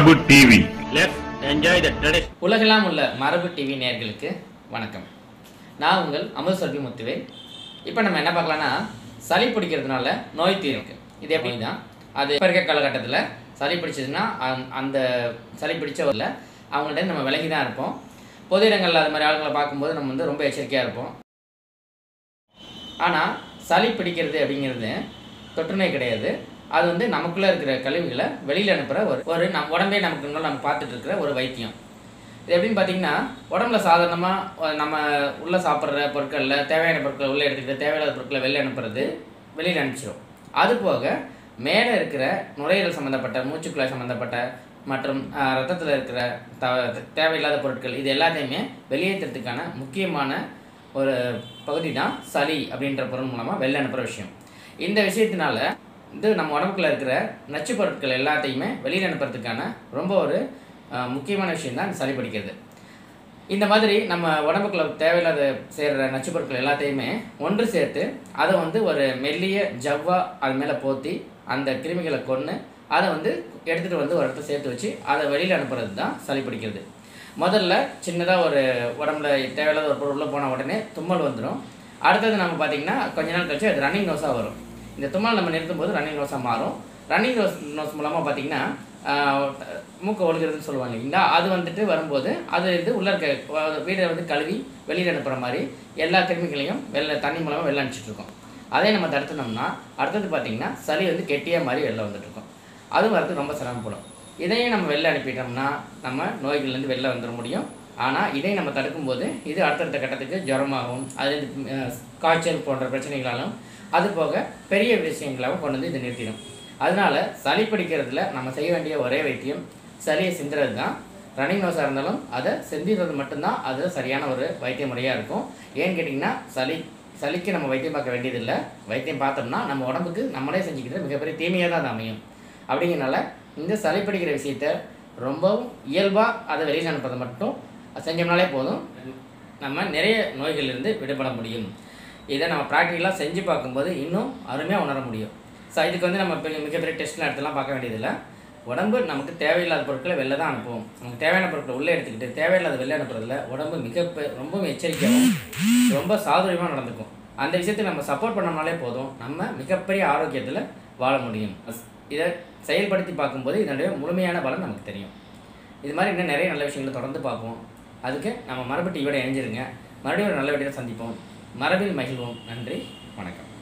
மரபு TV Let's enjoy the tradition. உலகெல்லாம் உள்ள மரபு டிவி நேயர்களுக்கு வணக்கம் நான் உங்கள் அமுல் சர்பி முத்துவேல் இப்போ நம்ம என்ன பார்க்கலாம்னா சளி பிடிக்கிறதுனால நோய் தீருக்கு இது எப்படி தான் அது இப்போ இருக்க காலகட்டத்தில் சளி பிடிச்சதுன்னா அந்த- அந்த சளி பிடிச்சவரில் அவங்கள்ட்ட நம்ம விலகி தான் இருப்போம் பொது இடங்களில் அது மாதிரி ஆளுங்களை பார்க்கும்போது நம்ம வந்து ரொம்ப எச்சரிக்கையாக இருப்போம் ஆனால் சளி பிடிக்கிறது அப்படிங்கிறது தொற்றுநோய் கிடையாது அது வந்து நமக்குள்ளே இருக்கிற கழிவுகளை வெளியில் அனுப்புகிற ஒரு ஒரு நம் உடம்பே நமக்கு இன்னும் நம்ம பார்த்துட்டு இருக்கிற ஒரு வைத்தியம் இது எப்படின்னு பார்த்தீங்கன்னா உடம்புல சாதாரணமாக நம்ம உள்ளே சாப்பிட்ற பொருட்களில் தேவையான பொருட்களை உள்ளே எடுத்துக்கிட்டு தேவையில்லாத பொருட்களை வெளியே அனுப்புறது வெளியில் அனுப்பிச்சிடும் அது போக மேலே இருக்கிற நுரையீரல் சம்மந்தப்பட்ட மூச்சுக்குழாய் சம்மந்தப்பட்ட மற்றும் ரத்தத்தில் இருக்கிற த தேவையில்லாத பொருட்கள் இது எல்லாத்தையுமே வெளியேற்றுறதுக்கான முக்கியமான ஒரு பகுதி தான் சளி அப்படின்ற பொருள் மூலமாக வெளில அனுப்புகிற விஷயம் இந்த விஷயத்தினால இது நம்ம உடம்புக்குள்ள இருக்கிற நச்சு பொருட்கள் எல்லாத்தையுமே வெளியில் அனுப்புறதுக்கான ரொம்ப ஒரு அஹ், முக்கியமான விஷயம் தான் சளி பிடிக்கிறது இந்த மாதிரி நம்ம உடம்புக்குள்ள தேவையில்லாத சேர்கிற நச்சு பொருட்கள் எல்லாத்தையுமே ஒன்று சேர்த்து அதை வந்து ஒரு மெல்லிய ஜவ்வா அது மேலே போத்தி அந்த கிருமிகளை கொன்று அதை வந்து எடுத்துகிட்டு வந்து ஒரு இடத்துல சேர்த்து வச்சு அதை வெளியில் அனுப்புறது தான் சளி பிடிக்கிறது முதல்ல சின்னதாக ஒரு உடம்புல தேவையில்லாத ஒரு பொருள் உள்ளே போன உடனே தும்மல் வந்துடும் அடுத்தது நம்ம பார்த்திங்கன்னா கொஞ்ச நாள் கழிச்சு அது ரன்னிங் நோஸாக வரும் இந்த தும்மல் நம்ம நிறுத்தும் போது ரன்னிங் நோஸாக மாறும் ரன்னிங் நோஸ் நோஸ் மூலமாக பார்த்திங்கன்னா மூக்கை ஒழுகிறதுன்னு சொல்லுவாங்க இல்லைங்களா அது வந்துட்டு வரும்போது அது இது உள்ளே இருக்க அஹ், வீடை வந்து கழுவி வெளியில் அனுப்புகிற மாதிரி எல்லா கிருமிகளையும் வெளில தண்ணி மூலமாக வெளில அனுப்பிச்சிட்டு இருக்கோம் அதே நம்ம தடுத்துனோம்னா அடுத்தது பார்த்திங்கன்னா சளி வந்து கெட்டியாக மாதிரி வெளில வந்துட்டு இருக்கும் அதுவும் வரதுக்கு ரொம்ப சிரமப்படும் இதையும் நம்ம வெளில அனுப்பிட்டோம்னா நம்ம நோய்கள்லேருந்து வெளில வந்துட முடியும் ஆனால் இதை நம்ம தடுக்கும்போது இது அடுத்தடுத்த கட்டத்துக்கு ஜுரமாகவும் அது அஹ், காய்ச்சல் போன்ற பிரச்சனைகளாலும் அது போக பெரிய விஷயங்களாகவும் கொண்டு வந்து இதை நிறுத்திடும் அதனால சளி பிடிக்கிறதுல நம்ம செய்ய வேண்டிய ஒரே வைத்தியம் சளியை சிந்துறது தான் ரன்னிங் நோஸாக இருந்தாலும் அதை செந்திடுறது மட்டும்தான் அது சரியான ஒரு வைத்திய முறையாக இருக்கும் ஏன்னு கேட்டிங்கன்னா சளி சளிக்கு நம்ம வைத்தியம் பார்க்க வேண்டியதில்லை வைத்தியம் பார்த்தோம்னா நம்ம உடம்புக்கு நம்மளே செஞ்சுக்கிறது மிகப்பெரிய தீமையாக தான் அது அமையும் அப்படிங்கிறனால இந்த சளி பிடிக்கிற விஷயத்த ரொம்பவும் இயல்பாக அதை வெளியில் அனுப்புறது மட்டும் செஞ்சோம்னாலே போதும் நம்ம நிறைய நோய்களிலிருந்து விடுபட முடியும் இதை நம்ம ப்ராக்டிக்கலாக செஞ்சு பார்க்கும்போது இன்னும் அருமையாக உணர முடியும் ஸோ இதுக்கு வந்து நம்ம பெரிய மிகப்பெரிய டெஸ்ட்லாம் எடுத்துலாம் பார்க்க வேண்டியதில்லை உடம்பு நமக்கு தேவையில்லாத பொருட்களை வெளில தான் அனுப்புவோம் நமக்கு தேவையான பொருட்களை உள்ளே எடுத்துக்கிட்டு தேவையில்லாத வெளில அனுப்புறதுல உடம்பு மிக பெ- ரொம்பவும் எச்சரிக்கையாகவும் ரொம்ப சாதுரியமாக நடந்துக்கும் அந்த விஷயத்தை நம்ம சப்போர்ட் பண்ணோம்னாலே போதும் நம்ம மிகப்பெரிய ஆரோக்கியத்தில் வாழ முடியும் இதை செயல்படுத்தி பார்க்கும்போது இதனுடைய முழுமையான பலன் நமக்கு தெரியும் இது மாதிரி இன்னும் நிறைய நல்ல விஷயங்களை தொடர்ந்து பார்ப்போம் அதுக்கு நம்ம மரபு டிவியோட இணைஞ்சிருங்க மறுபடியும் ஒரு நல்ல வீடியோ சந்திப்போம் மரபில் மகிழ்வோம் நன்றி வணக்கம்